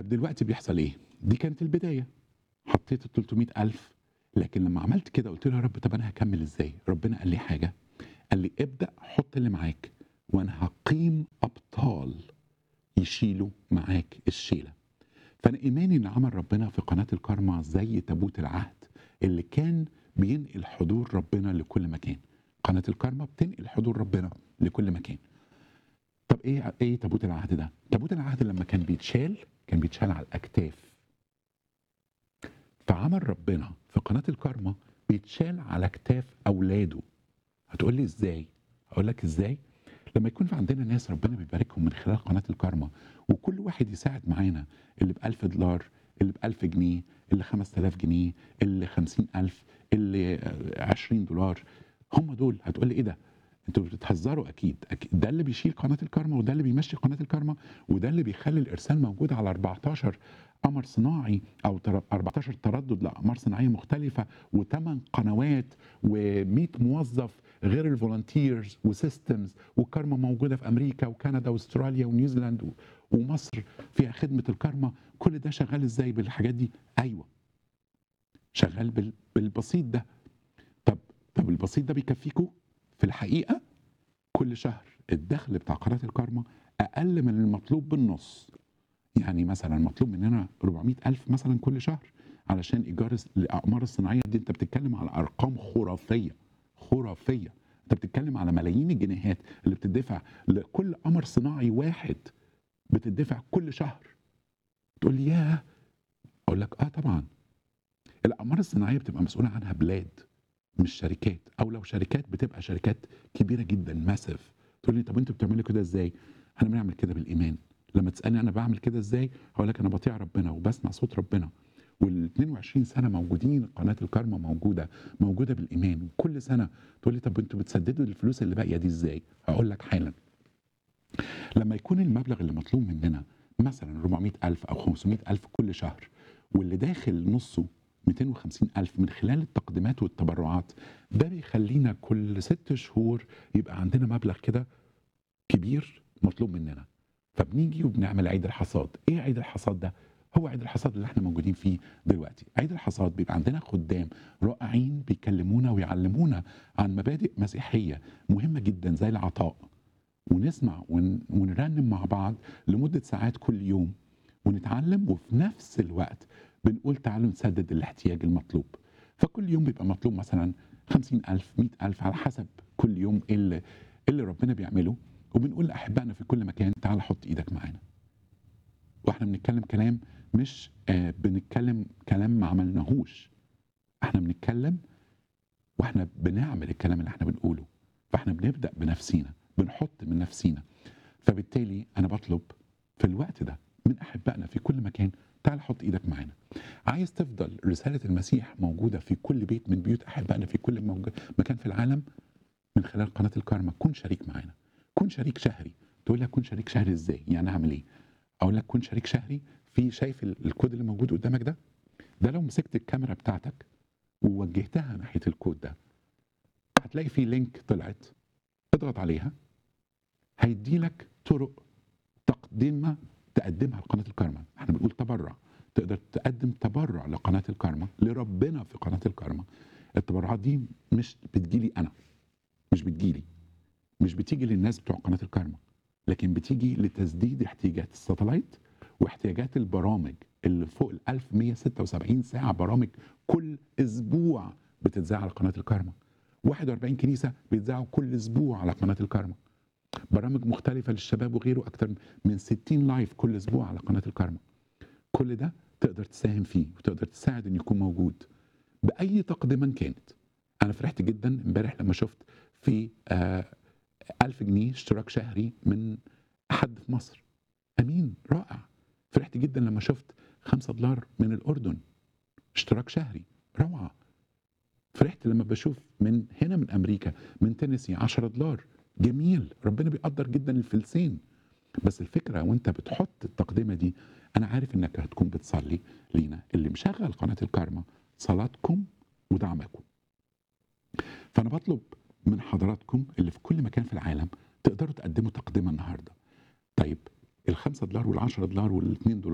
طب دلوقتي بيحصل ايه؟ دي كانت البدايه حطيت ال 300000 لكن لما عملت كده قلت له يا رب طب انا هكمل ازاي؟ ربنا قال لي حاجه قال لي ابدا حط اللي معاك وانا هقيم ابطال يشيلوا معاك الشيله. فانا ايماني ان عمل ربنا في قناه الكارما زي تابوت العهد اللي كان بينقل حضور ربنا لكل مكان. قناه الكارما بتنقل حضور ربنا لكل مكان. طب ايه ايه تابوت العهد ده؟ تابوت العهد لما كان بيتشال كان بيتشال على الاكتاف. فعمل ربنا في قناه الكارما بيتشال على اكتاف اولاده. هتقول لي ازاي؟ اقول لك ازاي؟ لما يكون في عندنا ناس ربنا بيباركهم من خلال قناه الكارما وكل واحد يساعد معانا اللي ب 1000 دولار اللي ب 1000 جنيه اللي 5000 جنيه اللي 50000 اللي 20 دولار هم دول هتقول لي ايه ده؟ انتوا بتهزروا اكيد. اكيد ده اللي بيشيل قناه الكارما وده اللي بيمشي قناه الكارما وده اللي بيخلي الارسال موجود على 14 قمر صناعي او 14 تردد لاقمار صناعيه مختلفه وثمان قنوات و100 موظف غير الفولنتيرز وسيستمز والكارما موجوده في امريكا وكندا واستراليا ونيوزيلاند ومصر فيها خدمه الكارما كل ده شغال ازاي بالحاجات دي؟ ايوه شغال بالبسيط ده طب طب البسيط ده بيكفيكوا؟ في الحقيقه كل شهر الدخل بتاع قناه الكارما اقل من المطلوب بالنص يعني مثلا مطلوب مننا 400 ألف مثلا كل شهر علشان إيجار الأقمار الصناعية دي أنت بتتكلم على أرقام خرافية خرافية أنت بتتكلم على ملايين الجنيهات اللي بتدفع لكل قمر صناعي واحد بتدفع كل شهر تقول لي ياه أقول لك آه طبعا الأقمار الصناعية بتبقى مسؤولة عنها بلاد مش شركات أو لو شركات بتبقى شركات كبيرة جدا ماسف تقول لي طب أنتوا بتعملوا كده إزاي؟ احنا بنعمل كده بالإيمان لما تسالني انا بعمل كده ازاي هقول لك انا بطيع ربنا وبسمع صوت ربنا وال 22 سنه موجودين قناه الكارما موجوده موجوده بالايمان وكل سنه تقول لي طب انتوا بتسددوا الفلوس اللي باقيه دي ازاي هقول لك حالا لما يكون المبلغ اللي مطلوب مننا مثلا 400 ألف أو 500 ألف كل شهر واللي داخل نصه 250 ألف من خلال التقديمات والتبرعات ده بيخلينا كل ست شهور يبقى عندنا مبلغ كده كبير مطلوب مننا فبنيجي وبنعمل عيد الحصاد ايه عيد الحصاد ده هو عيد الحصاد اللي احنا موجودين فيه دلوقتي عيد الحصاد بيبقى عندنا خدام رائعين بيكلمونا ويعلمونا عن مبادئ مسيحية مهمة جدا زي العطاء ونسمع ون... ونرنم مع بعض لمدة ساعات كل يوم ونتعلم وفي نفس الوقت بنقول تعالوا نسدد الاحتياج المطلوب فكل يوم بيبقى مطلوب مثلا خمسين ألف مئة ألف على حسب كل يوم إيه اللي, اللي ربنا بيعمله وبنقول لاحبائنا في كل مكان تعال حط ايدك معانا واحنا بنتكلم كلام مش آه بنتكلم كلام ما عملناهوش احنا بنتكلم واحنا بنعمل الكلام اللي احنا بنقوله فاحنا بنبدا بنفسينا بنحط من نفسينا فبالتالي انا بطلب في الوقت ده من احبائنا في كل مكان تعال حط ايدك معانا عايز تفضل رساله المسيح موجوده في كل بيت من بيوت احبائنا في كل مكان في العالم من خلال قناه الكارما كن شريك معانا كن شريك شهري تقول لك كن شريك شهري ازاي يعني اعمل ايه اقول لك كن شريك شهري في شايف الكود اللي موجود قدامك ده ده لو مسكت الكاميرا بتاعتك ووجهتها ناحيه الكود ده هتلاقي في لينك طلعت اضغط عليها هيدي لك طرق تقديمها تقدمها لقناه الكارما احنا بنقول تبرع تقدر تقدم تبرع لقناه الكارما لربنا في قناه الكارما التبرعات دي مش بتجيلي انا مش بتجيلي مش بتيجي للناس بتوع قناه الكارما لكن بتيجي لتسديد احتياجات الساتلايت واحتياجات البرامج اللي فوق ال 1176 ساعه برامج كل اسبوع بتتذاع على قناه الكارما 41 كنيسه بيتذاعوا كل اسبوع على قناه الكارما برامج مختلفه للشباب وغيره اكتر من 60 لايف كل اسبوع على قناه الكارما كل ده تقدر تساهم فيه وتقدر تساعد ان يكون موجود باي تقدمه كانت انا فرحت جدا امبارح لما شفت في آه ألف جنيه اشتراك شهري من حد في مصر أمين رائع فرحت جدا لما شفت خمسة دولار من الأردن اشتراك شهري روعة فرحت لما بشوف من هنا من أمريكا من تينيسي 10 دولار جميل ربنا بيقدر جدا الفلسين بس الفكرة وانت بتحط التقدمة دي أنا عارف إنك هتكون بتصلي لينا اللي مشغل قناة الكارما صلاتكم ودعمكم فأنا بطلب من حضراتكم اللي في كل مكان في العالم تقدروا تقدموا تقدمه النهارده. طيب الخمسة دولار والعشرة دولار والاثنين دولار